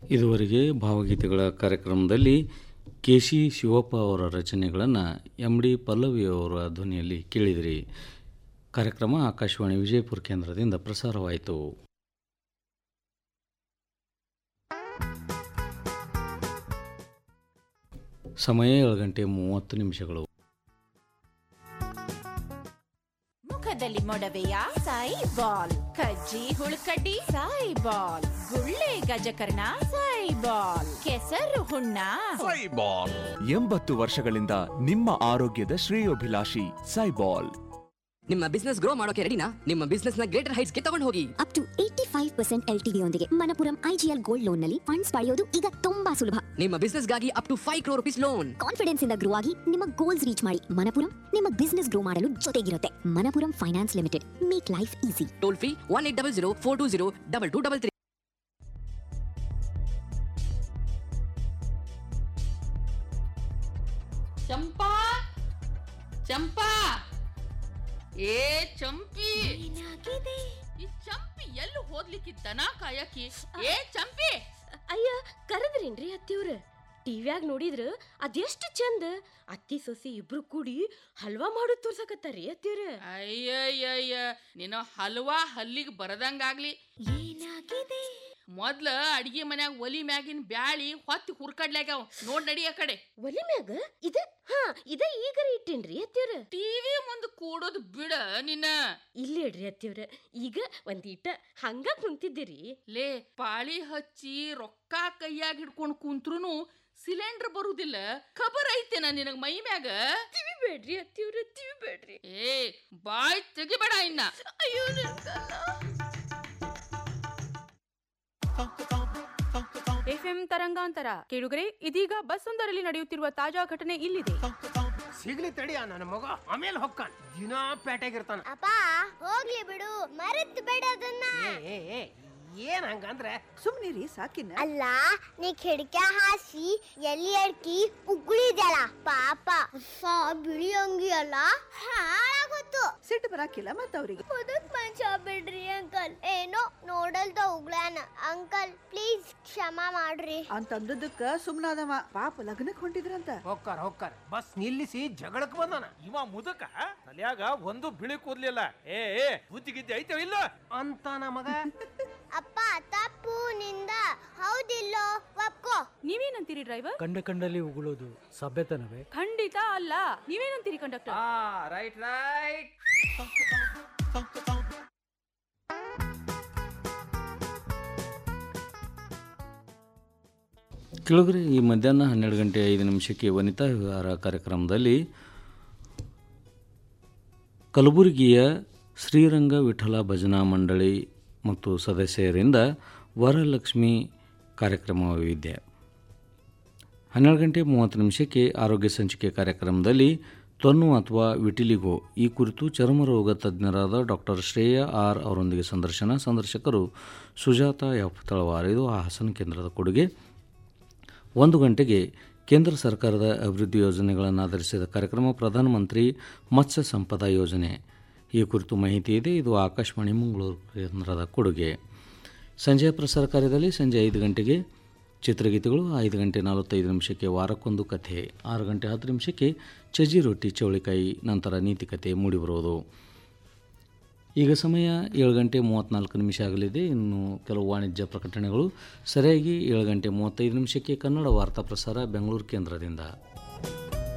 ಇದುವರೆಗೆ ಭಾವಗೀತೆಗಳ ಕಾರ್ಯಕ್ರಮದಲ್ಲಿ ಕೆ ಸಿ ಶಿವಪ್ಪ ಅವರ ರಚನೆಗಳನ್ನು ಎಂ ಡಿ ಪಲ್ಲವಿ ಅವರ ಧ್ವನಿಯಲ್ಲಿ ಕೇಳಿದಿರಿ ಕಾರ್ಯಕ್ರಮ ಆಕಾಶವಾಣಿ ವಿಜಯಪುರ ಕೇಂದ್ರದಿಂದ ಪ್ರಸಾರವಾಯಿತು ಸಮಯ ಏಳು ಗಂಟೆ ಮೂವತ್ತು ನಿಮಿಷಗಳು ಮುಖದಲ್ಲಿ ಮೊಡವೆಯ ಸಾಯಿ ಬಾಲ್ ಕಜ್ಜಿ ಹುಳುಕಡ್ಡಿ ಸಾಯಿ ಬಾಲ್ ಗುಳ್ಳೆ ಗಜಕರ್ಣ ಸಾಯಿ ಬಾಲ್ ಕೆಸರು ಹುಣ್ಣ ಎಂಬತ್ತು ವರ್ಷಗಳಿಂದ ನಿಮ್ಮ ಆರೋಗ್ಯದ ಶ್ರೇಯೋಭಿಲಾಷಿ ಸೈಬಾಲ್ ನಿಮ್ಮ ಬಿಸ್ನೆಸ್ ಗ್ರೋ ಮಾಡೋಕೆ ರೆಡಿನಾ ನಿಮ್ಮ ಬಿಸ್ನೆಸ್ ನ ಗ್ರೇಟರ್ ಹೈಟ್ಸ್ ಗೆ ತಗೊಂಡು ಹೋಗಿ up to eighty five percent L TV ಯೊಂದಿಗೆ ಮನಪುರಂ ಐಜಿಎಲ್ ಗೋಲ್ಡ್ ಲೋನ್ ನಲ್ಲಿ ಫಂಡ್ಸ್ ಪಡೆಯೋದು ಈಗ ತುಂಬಾ ಸುಲಭ ನಿಮ್ಮ ಬಿಸ್ನೆಸ್ ಗಾಗಿ up to five crore rupees loan confidence ಇಂದ ಗ್ರೋ ಆಗಿ ನಿಮ್ಮ ಗೋಲ್ಸ್ ರೀಚ್ ಮಾಡಿ ಮನಪುರಂ ನಿಮ್ಮ ಬಿಸ್ನೆಸ್ ಗ್ರೋ ಮಾಡಲು ಜೊತೆಗಿರುತ್ತೆ Manappuram finance limited make life easy toll free one eight double zero four two zero double two double three ಚಂಪಾ ಚಂಪಾ ಏ ಚಂಪಿ ಈ ಚಂಪಿ ಎಲ್ಲಿ ಹೋಗ್ಲಿಕ್ಕೆ ದನ ಕಾಯಕಿ ಏ ಚಂಪಿ ಅಯ್ಯ ಕರೆದ್ರೇನ್ರಿ ಅತ್ತಿಯವ್ರ ಟಿವ್ಯಾಗ ನೋಡಿದ್ರ ಅದೆಷ್ಟು ಚಂದ ಅತ್ತಿ ಸೊಸಿ ಇಬ್ರು ಕೂಡಿ ಹಲ್ವಾ ಮಾಡೋದ್ ತೋರ್ಸಕತ್ತಾರಿ ಅತ್ತಿಯವ್ರ ಅಯ್ಯಯ್ಯಯ್ಯ ನಿನ್ನ ಹಲ್ವಾ ಹಲ್ಲಿಗೆ ಬರದಂಗಾಗ್ಲಿ ಮೊದ್ಲ ಅಡಿಗೆ ಮನ್ಯಾಗ ಒಲಿ ಮ್ಯಾಗಿನ ಬ್ಯಾಳಿ ಹೊತ್ತಿ ಹುರ್ಕಡ್ಲಾಗ್ಯಾವ ನೋಡ್ ನಡಿ ಆ ಕಡೆ ಒಲಿ ಮ್ಯಾಗ ಇದ ಹಾ ಇದ ಈಗರ ಇಟ್ಟೇನ್ರಿ ಅತ್ತಿಯವ್ರ ಟಿವಿ ಮುಂದ್ ಕೂಡೋದು ಬಿಡ ನಿನ್ನ ಇಲ್ಲೇಡ್ರಿ ಅತ್ತಿಯವ್ರ ಈಗ ಒಂದೀಟ ಹಂಗ ಕುಂತಿದ್ದೀರಿ ಲೇ ಪಾಳಿ ಹಚ್ಚಿ ರೊಕ್ಕ ಕೈಯಾಗ ಹಿಡ್ಕೊಂಡು ಕುಂತ್ರುನು ಸಿಲಿಂಡರ್ ಬರುದಿಲ್ಲ ಖಬರ್ ಐತೆನ ನಿನಗ ಮೈ ಮ್ಯಾಗ ತಿವಿ ಬೇಡ್ರಿ ಅತ್ತಿಯವ್ರ ತಿವಿ ಬೇಡ್ರಿ ಏ ಬಾಯ್ ತೆಗಿಬೇಡ ಇನ್ನ ಅಯ್ಯೋ ಎಫ್ಎಂ ತರಂಗಾಂತರ ಕೇಳುಗರೆ ಇದೀಗ ಬಸ್ ಒಂದರಲ್ಲಿ ನಡೆಯುತ್ತಿರುವ ತಾಜಾ ಘಟನೆ ಇಲ್ಲಿದೆ ಸಿಗ್ಲಿ ತಡಿಯ ನನ್ನ ಮಗ ಆಮೇಲೆ ಹೊಕ್ಕಾನ ದಿನಾ ಪೇಟೆಗಿರ್ತಾನ ಅಪ್ಪ ಹೋಗ್ಲಿ ಬಿಡು ಮರೆತ್ ಬೇಡ ಅದನ್ನ ಏ ಏ ಏ ಏನ್ ಹಂಗಂದ್ರೆ ಸುಮ್ನಿರಿ ಸಾಕಿನ ಅಲ್ಲ ನೀ ಕಿಡಿಕ ಹಾಸಿ ಎಲ್ಲಿ ಅಡ್ಕಿ ಉಗುಳಿದ್ಯಲ್ಲ ಪಾಪ ಹೊಸ ಬಿಳಿ ಅಂಗಿ ಅಲ್ಲ ಹಾಳಾಗೋತು ಸಿಟ್ಟು ಬರಾಕಿಲ್ಲ ಮತ್ತ ಅವ್ರಿಗೆ ಮುದುಕ್ ಮನುಷ್ಯ ಬಿಡ್ರಿ ಅಂಕಲ್ ಏನೋ ನೋಡಲ್ದ ಉಗ್ಳಾನ ಅಂಕಲ್ ಪ್ಲೀಸ್ ಕ್ಷಮಾ ಮಾಡ್ರಿ ಅಂತಂದದಕ್ಕ ಸುಮ್ನಾದವ ಪಾಪ ಲಗ್ನಕ್ ಹೊಂಟಿದ್ರಂತ ಹೊಕ್ಕಾರ ಹೊಕ್ಕಾರ ಬಸ್ ನಿಲ್ಲಿಸಿ ಜಗಳಕ್ ಬಂದಾನ ಇವ ಮುದಕ ತಲ್ಯಾಗ ಒಂದು ಬಿಳಿ ಕೂದ್ಲಿಲ್ಲ ಏ ಏ ಬುದ್ಧಿ ಗಿದ್ದಿ ಐತೆ ಇಲ್ಲ ಅಂತ ಮಗ ಅಪ್ಪ ತಪ್ಪು ನಿಂದ ಹೌದಿಲ್ಲೋ ಒಪ್ಕೋ ನೀವೇನಂತೀರಿ ಡ್ರೈವರ್ ಕಂಡ ಕಂಡಲ್ಲಿ ಉಗುಳೋದು ಸಭ್ಯತನವೇ ಖಂಡಿತ ಅಲ್ಲ ನೀವೇನಂತೀರಿ ಕಂಡಕ್ಟರ್ ರೈಟ್ ರೈಟ್ ಕೆಳಗರೆ ಈ ಮಧ್ಯಾಹ್ನ ಹನ್ನೆರಡು ಗಂಟೆ ಐದು ನಿಮಿಷಕ್ಕೆ ವನಿತಾ ವಿಹಾರ ಕಾರ್ಯಕ್ರಮದಲ್ಲಿ ಕಲಬುರಗಿಯ ಶ್ರೀರಂಗ ವಿಠಲ ಭಜನಾ ಮಂಡಳಿ ಮತ್ತು ಸದಸ್ಯರಿಂದ ವರಲಕ್ಷ್ಮಿ ಕಾರ್ಯಕ್ರಮ ವೈವಿಧ್ಯ ಹನ್ನೆರಡು ಗಂಟೆ ಮೂವತ್ತು ನಿಮಿಷಕ್ಕೆ ಆರೋಗ್ಯ ಸಂಚಿಕೆ ಕಾರ್ಯಕ್ರಮದಲ್ಲಿ ತೊನ್ನು ಅಥವಾ ವಿಟಿಲಿಗೋ ಈ ಕುರಿತು ಚರ್ಮರೋಗ ತಜ್ಞರಾದ ಡಾಕ್ಟರ್ ಶ್ರೇಯ ಆರ್ ಅವರೊಂದಿಗೆ ಸಂದರ್ಶನ ಸಂದರ್ಶಕರು ಸುಜಾತ ಎಫ್ ತಳವಾರ್ ಇದು ಹಾಸನ ಕೇಂದ್ರದ ಕೊಡುಗೆ ಒಂದು ಗಂಟೆಗೆ ಕೇಂದ್ರ ಸರ್ಕಾರದ ಅಭಿವೃದ್ಧಿ ಯೋಜನೆಗಳನ್ನು ಆಧರಿಸಿದ ಕಾರ್ಯಕ್ರಮ ಪ್ರಧಾನಮಂತ್ರಿ ಮತ್ಸ್ಯ ಸಂಪದ ಯೋಜನೆ ಈ ಕುರಿತು ಮಾಹಿತಿ ಇದೆ ಇದು ಆಕಾಶವಾಣಿ ಮಂಗಳೂರು ಕೇಂದ್ರದ ಕೊಡುಗೆ ಸಂಜೆಯ ಪ್ರಸಾರ ಕಾರ್ಯದಲ್ಲಿ ಸಂಜೆ ಐದು ಗಂಟೆಗೆ ಚಿತ್ರಗೀತೆಗಳು ಐದು ಗಂಟೆ ನಲವತ್ತೈದು ನಿಮಿಷಕ್ಕೆ ವಾರಕ್ಕೊಂದು ಕಥೆ ಆರು ಗಂಟೆ ಹತ್ತು ನಿಮಿಷಕ್ಕೆ ಚಜಿ ರೊಟ್ಟಿ ಚೌಳಿಕಾಯಿ ನಂತರ ನೀತಿಕತೆ ಮೂಡಿಬರುವುದು ಈಗ ಸಮಯ ಏಳು ಗಂಟೆ ಮೂವತ್ತ್ನಾಲ್ಕು ನಿಮಿಷ ಆಗಲಿದೆ ಇನ್ನು ಕೆಲವು ವಾಣಿಜ್ಯ ಪ್ರಕಟಣೆಗಳು ಸರಿಯಾಗಿ ಏಳು ಗಂಟೆ ಮೂವತ್ತೈದು ನಿಮಿಷಕ್ಕೆ ಕನ್ನಡ ವಾರ್ತಾ ಪ್ರಸಾರ ಬೆಂಗಳೂರು ಕೇಂದ್ರದಿಂದ